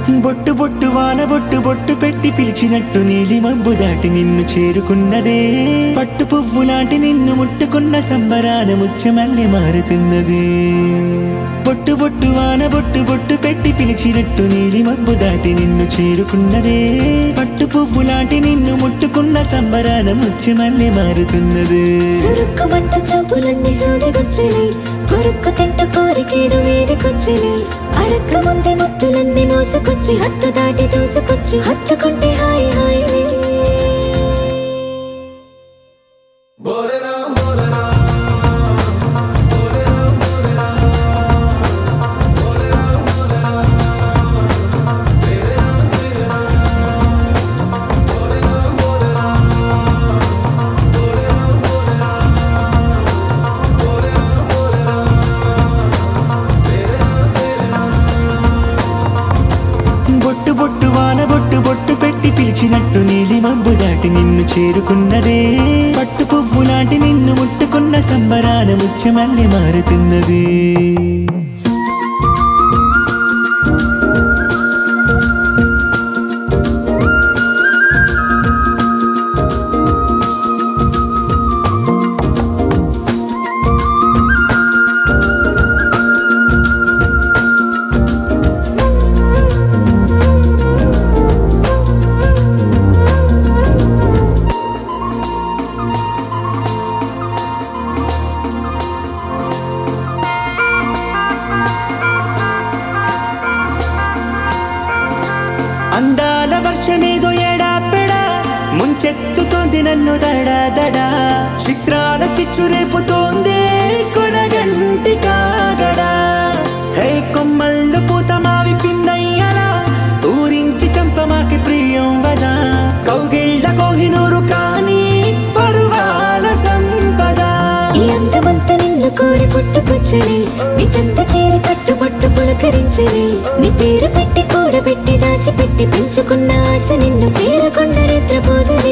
బొట్టు బొట్టు వాన బొట్టు బొట్టు పెట్టి పిలిచినట్టు నీలి మబ్బు దాటి నిన్ను చేరుకున్నదే పట్టు పువ్వు లాంటి నిన్ను ముట్టుకున్న సంబరాన ముత్యమల్లి మారుతున్నది బొట్టు బొట్టు వాన బొట్టు బొట్టు పెట్టి పిలిచినట్టు నీలి మబ్బు దాటి నిన్ను చేరుకున్నదే పట్టు పువ్వు లాంటి నిన్ను ముట్టుకున్న సంబరాన ముత్యమల్లి మారుతున్నది చురుక్కుమంట చూపులన్నీ సూదిగొచ్చిని కొరుక్కు తింట కోరికేదో మీదికొచ్చిని అడక్క ముందే ముత్తులన్నీ మోసుకొచ్చి హత్తు దాటి దూసుకొచ్చి హత్తుకుంటే హాయి హాయిని బొట్టు బొట్టు వాన బొట్టు బొట్టు పెట్టి పిలిచినట్టు నీలి మబ్బు దాటి నిన్ను చేరుకున్నదే పట్టు పువ్వు లాంటి నిన్ను ముట్టుకున్న సంబరాన ముత్యమల్లి మారుతున్నది అందాల వర్షమేదో ఎడాపెడా ముంచెత్తుతోంది నన్ను దడా దడా చిత్రాల చిచ్చు రేపుతోంది కొనగంటి కాగడా హే కొమ్మల్లో పూత మావి పిందయ్యలా ఊరించి చంపమాకి ప్రియం వదా కౌగిళ్ళ కోహినూరు కానీ పరువాల సంపద ఈ అందమంతా నిన్ను కోరి పుట్టుకొచ్చని నీ చెంత చేరి కట్టుబట్టు పులకరించని నీ పేరు పెట్టి కూడబెట్టి దాచిపెట్టి పెంచుకున్న ఆశ నిన్ను చేరకుండా నిద్రపోదని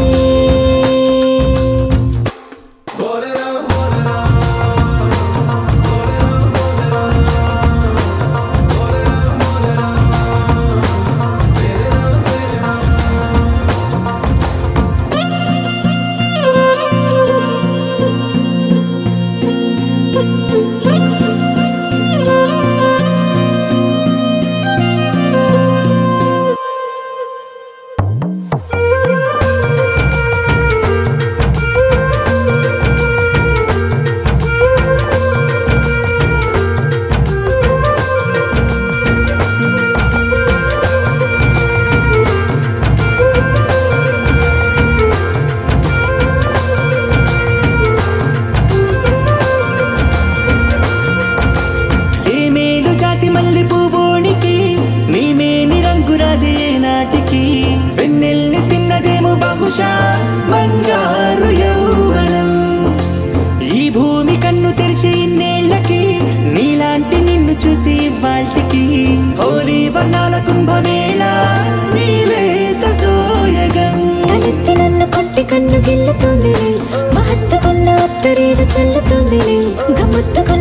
ఏ మేలు జాతి మల్లి పూబోడికి నీ మేని రంగురాది ఏ నాటికి వెన్నెల్ని తిన్నదేమో బహుశా బంగారు యౌవనం ఈ భూమి కన్ను తెరిచి ఇన్నేళ్లకి నీలాంటి నిన్ను చూసి వాల్టికి హోలీ వర్ణాల కుంభమేళ నీలేత సోయగం తలెత్తి నన్ను కొట్టి కన్ను గిల్లుతోంది మహత్తుకున్న అత్తరేద చల్లుతోంది గమ్మత్తుకున్న